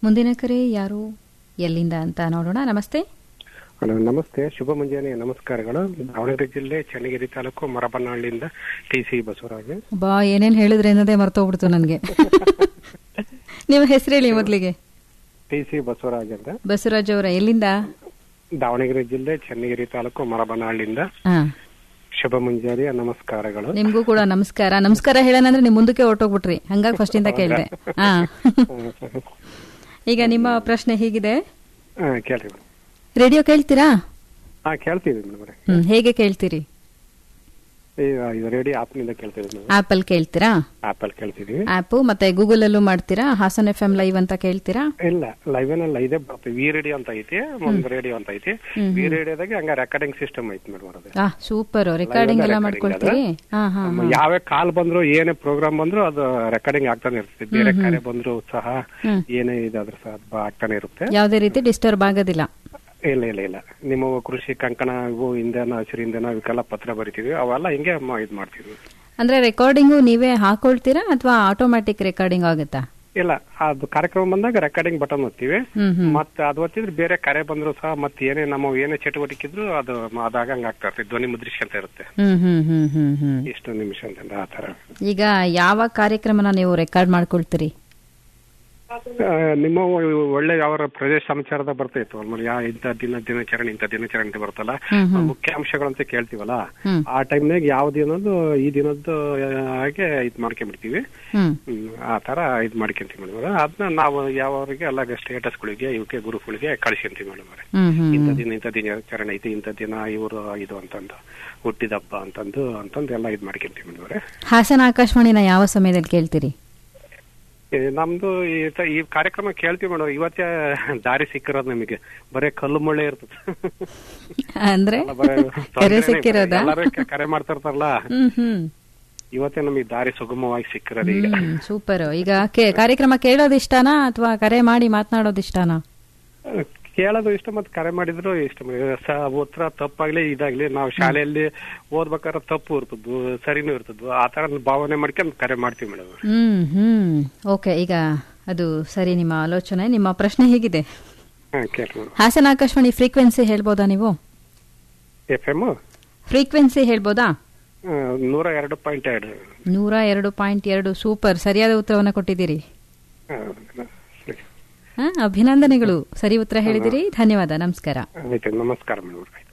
ಮುಂದಿನ ಕರೆ ಯಾರು ಎಲ್ಲಿಂದ ಅಂತ ನೋಡೋಣ ನಮಸ್ತೆ ಹಲೋ ನಮಸ್ತೆ ಶುಭ ಮುಂಜಾನೆ ನಮಸ್ಕಾರಗಳು ದಾವಣಗೆರೆ ಜಿಲ್ಲೆ ಚನ್ನಗಿರಿ ತಾಲೂಕು ಮರಬನಹಳ್ಳಿಯಿಂದ ಟಿ ಸಿ ಬಸವರಾಜ್ ಬಾ ಏನೇನ್ ಹೇಳಿದ್ರೆ ಅನ್ನೋದೇ ಮರ್ತೋಗ್ಬಿಡ್ತು ನನಗೆ ನಿಮ್ಮ ಹೆಸರು ಹೇಳಿ ಮೊದಲಿಗೆ ಟಿ ಸಿ ಬಸವರಾಜ್ ಅಂತ ಬಸವರಾಜ್ ಅವರ ಎಲ್ಲಿಂದ ದಾವಣಗೆರೆ ಜಿಲ್ಲೆ ಚನ್ನಗಿರಿ ತಾಲೂಕು ಮರಬನಹಳ್ಳಿಯಿಂದ ಹಾ ಶುಭ ಮುಂಜಾನೆಯ ನಮಸ್ಕಾರಗಳು ನಿಮ್ಗೂ ಕೂಡ ನಮಸ್ಕಾರ ನಮಸ್ಕಾರ ಹೇಳೋಣ ಅಂದ್ರೆ ನಿಮ್ ಮುಂದಕ್ಕೆ ಹೊರಟೋಗ್ಬಿಟ್ರಿ ಹಂಗಾಗಿ ಫಸ್ಟ್ ಇಂದ ಕೇಳ್ದೆ ಹಾ ಈಗ ನಿಮ್ಮ ಪ್ರಶ್ನೆ ಹೀಗಿದೆ ಹಾ ಕೇಳ್ರಿ ಮೇಡಮ್ ರೇಡಿಯೋ ಕೇಳ್ತೀರಾ ಹಾ ಕೇಳ್ತೀವಿ ಮೇಡಮ್ ಹ್ಮ್ ಹೇಗೆ ಕೇಳ್ತೀರಿ ಇದು ರೇಡಿಯೋ ಆಪ್ನಿಂದ ಕೇಳ್ತೀವಿ ನಾವು ಆಪಲ್ ಕೇಳ್ತೀರಾ ಆಪಲ್ ಕೇಳ್ತಿದೀವಿ ಆಪ್ ಮತ್ತೆ ಗೂಗಲ್ ಅಲ್ಲೂ ಮಾಡ್ತೀರಾ ಹಾಸನ್ ಎಫ್ ಎಂ ಲೈವ್ ಅಂತ ಕೇಳ್ತೀರಾ ಇಲ್ಲ ಲೈವ್ ಏನೆಲ್ಲ ಇದೆ ಬರ್ತದೆ ವಿ ರೇಡಿಯೋ ಅಂತ ಐತಿ ಒಂದು ರೇಡಿಯೋ ಅಂತ ಐತಿ ವಿ ರೇಡಿಯೋದಾಗ ಹಂಗ ರೆಕಾರ್ಡಿಂಗ್ ಸಿಸ್ಟಮ್ ಐತಿ ಮೇಡಮ್ ಅದು ಆ ಸೂಪರ್ ರೆಕಾರ್ಡಿಂಗ್ ಎಲ್ಲ ಮಾಡ್ಕೊಳ್ತೀರಿ ಹಾ ಹಾ ನಮ್ಮ ಯಾವೇ ಕಾಲ್ ಬಂದ್ರು ಏನೇ ಪ್ರೋಗ್ರಾಮ್ ಬಂದ್ರು ಅದು ರೆಕಾರ್ಡಿಂಗ್ ಆಗ್ತಾನೆ ಇರ್ತದೆ ಬೇರೆ ಕರೆ ಬಂದ್ರು ಸಹ ಏನೇ ಇದಾದ್ರೂ ಸಹ ಅದು ಆಗ್ತಾನೆ ಇರುತ್ತೆ ಯಾವುದೇ ರೀತಿ ಡಿಸ್ಟರ್ಬ್ ಆಗೋದಿಲ್ಲ ಇಲ್ಲ ಇಲ್ಲ ಇಲ್ಲ ನಿಮ್ಮ ಕೃಷಿ ಕಂಕಣ ಇವು ಇಂಧನ ಹಸಿರು ಇಂಧನ ಇವಕ್ಕೆಲ್ಲ ಪತ್ರ ಬರಿತೀವಿ ಅವೆಲ್ಲ ಹಿಂಗೆ ಮ- ಇದ್ ಮಾಡ್ತೀವಿ ಅಂದ್ರೆ ರೆಕಾರ್ಡಿಂಗು ನೀವೇ ಹಾಕೊಳ್ತೀರಾ ಅಥವಾ ಆಟೋಮ್ಯಾಟಿಕ್ ರೆಕಾರ್ಡಿಂಗ್ ಆಗುತ್ತಾ ಇಲ್ಲ ಅದು ಕಾರ್ಯಕ್ರಮ ಬಂದಾಗ ರೆಕಾರ್ಡಿಂಗ್ ಬಟನ್ ಒತ್ತೀವಿ ಹ್ಮ್ ಹ್ಮ್ ಮತ್ತೆ ಅದು ಒತ್ತಿದ್ರೆ ಬೇರೆ ಕರೆ ಬಂದ್ರು ಸಹ ಮತ್ತೆ ಏನೇ ನಮ್ಮ ಏನೇ ಚಟುವಟಿಕೆ ಇದ್ರು ಅದು ಮ- ಅದಾಗಂಗ್ ಆಗ್ತಾ ಇರ್ತದೆ ಧ್ವನಿ ಮುದ್ರಿಕೆ ಅಂತ ಇರುತ್ತೆ ಹ್ಮ್ ಹ್ಮ್ ಹ್ಮ್ ಹ್ಮ್ ಹ್ಮ್ ಇಷ್ಟು ನಿಮಿಷ ಅಂತ ಆ ತರ ಈಗ ಯಾವ ಕಾರ್ಯಕ್ರಮನ ನೀವು ರೆಕಾರ್ಡ್ ಮಾಡ್ಕೊಳ್ತೀರಿ ಆ, ನಿಮ್ಮ ಒ- ಒಳ್ಳೆ ಯಾವ ಪ್ರದೇಶ ಸಮಾಚಾರದ ಬರ್ತಾಯಿತ್ತು ಆಮೇಲೆ ಯಾ ಇಂಥ ದಿನ ದಿನಚರಣೆ ಇಂಥ ದಿನಚರಣೆ ಅಂತ ಬರ್ತಲ್ಲ ಹ್ಮ್ ಹ್ಮ್ ಮುಖ್ಯಾಂಶಗಳಂತ ಕೇಳ್ತೀವಲ್ಲ ಹ್ಮ್ ಆ ಟೈಮ್ನಾಗ ಯಾವ ದಿನದ್ದು ಈ ದಿನದ್ದು ಆ, ಹಾಗೆ ಇದ್ ಮಾಡ್ಕೊಂಡ್ಬಿಡ್ತೀವಿ ಹ್ಮ್ ಹ್ಮ್, ಆ ತರ ಇದ್ ಮಾಡ್ಕೊಂತೀವಿ ಮೇಡಮ್ ಅದನ್ನ ನಾವು ಯಾವರಿಗೆ ಎಲ್ಲ ಸ್ಟೇಟಸ್ಗಳಿಗೆ ಇವಕ್ಕೆ ಗ್ರೂಪ್ಗಳಿಗೆ ಕಳಿಸ್ಕೊಂತೀವಿ ಮೇಡಮ್ ಅವ್ರೆ ಹ್ಮ್ ಹ್ಮ್ ಇಂಥ ದಿನ ಇಂಥ ದಿನಾಚರಣೆ ಐತಿ ಇಂಥ ದಿನ ಇವರು ಇದು ಅಂತಂದು ಹುಟ್ಟಿದಬ್ಬ ಅಂತಂದು ಅಂತಂದು ಎಲ್ಲ ಇದ್ ಮಾಡ್ಕೊಂತೀವಿ ಮೇಡಮ್ ಅವ್ರೆ ಹಾಸನ ಆಕಾಶವಾಣಿನ ಯಾವ ಸಮಯದಲ್ಲಿ ಕೇಳ್ತೀರಿ ಏ, ನಮ್ದು ಈ ತ- ಈ ಕಾರ್ಯಕ್ರಮ ಕೇಳ್ತೀವಿ ಮೇಡಮ್ ಇವತ್ತೇ ದಾರಿ ಸಿಕ್ಕಿರೋದು ನಮಗೆ ಬರೇ ಕಲ್ಲು ಮುಳ್ಳೆ ಇರ್ತದೆ ಅಂದ್ರೆ ಎಲ್ಲ ಬರೇ ಕರೆ ತೊಂದ್ರೆನೇ ಸಿಕ್ಕಿರೋದಾ ಎಲ್ಲರೂ ಕ- ಕರೆ ಮಾಡ್ತಿರ್ತಾರಲ್ಲ ಹ್ಮ್ ಹ್ಮ್ ಇವತ್ತೇ ನಮಗೆ ದಾರಿ ಸುಗಮವಾಗಿ ಸಿಕ್ಕಿರೋದು ಈಗ ಹ್ಮ್ ಸೂಪರ್ ಈಗ ಕೇ- ಕಾರ್ಯಕ್ರಮ ಕೇಳೋದು ಇಷ್ಟನಾ ಅಥವಾ ಕರೆ ಮಾಡಿ ಮಾತನಾಡೋದು ಇಷ್ಟನಾ ಕೇಳೋದು ಇಷ್ಟ ಮತ್ತೆ ಕರೆ ಮಾಡಿದ್ರು ಇಷ್ಟ ಸ- ಉತ್ತರ ತಪ್ಪಾಗ್ಲಿ ಇದಾಗ್ಲಿ ನಾವು ಶಾಲೆಯಲ್ಲಿ ಓದ್ಬೇಕಾದ್ರೆ ತಪ್ಪು ಇರ್ತದ್ದು ಸರಿನೂ ಇರ್ತದ್ದು ಆ ತರ ಭಾವನೆ ಮಾಡ್ಕೊಂಡು ಕರೆ ಮಾಡ್ತೀವಿ ಮೇಡಮ್ ಹ್ಮ್ ಹ್ಮ್ ಓಕೆ ಈಗ ಅದು ಸರಿ ನಿಮ್ಮ ಆಲೋಚನೆ ನಿಮ್ಮ ಪ್ರಶ್ನೆ ಹೇಗಿದೆ ಹಾ ಕೇಳಿ ಮೇಡಮ್ ಹಾಸನ ಆಕಾಶವಾಣಿ ಫ್ರೀಕ್ವೆನ್ಸಿ ಹೇಳ್ಬೋದಾ ನೀವು ಎಫ್ ಎಮ್ ಫ್ರೀಕ್ವೆನ್ಸಿ ಹೇಳ್ಬೋದಾ ನೂರ ಎರಡು ಪಾಯಿಂಟ್ ಎರಡು ನೂರ ಎರಡು ಪಾಯಿಂಟ್ ಎರಡು ಸೂಪರ್ ಸರಿಯಾದ ಉತ್ತರವನ್ನು ಕೊಟ್ಟಿದ್ದೀರಿ ಹಾ, ಸರಿ. ಹಾ, ಅಭಿನಂದನೆಗಳು ಸರಿ ಉತ್ತರ ಹೇಳಿದಿರಿ ಧನ್ಯವಾದ ನಮಸ್ಕಾರ ಆಯ್ತು ನಮಸ್ಕಾರ ಮೇಡಮ್ ಆಯ್ತು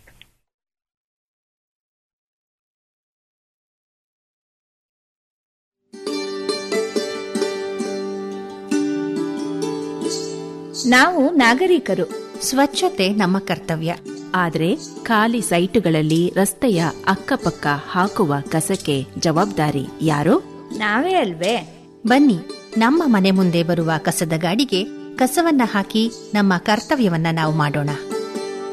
ನಾವು ನಾಗರಿಕರು ಸ್ವಚ್ಛತೆ ನಮ್ಮ ಕರ್ತವ್ಯ ಆದ್ರೆ ಖಾಲಿ ಸೈಟುಗಳಲ್ಲಿ ರಸ್ತೆಯ ಅಕ್ಕಪಕ್ಕ ಹಾಕುವ ಕಸಕ್ಕೆ ಜವಾಬ್ದಾರಿ ಯಾರು ನಾವೇ ಅಲ್ವೇ ಬನ್ನಿ ನಮ್ಮ ಮನೆ ಮುಂದೆ ಬರುವ ಕಸದ ಗಾಡಿಗೆ ಕಸವನ್ನ ಹಾಕಿ ನಮ್ಮ ಕರ್ತವ್ಯವನ್ನ ನಾವು ಮಾಡೋಣ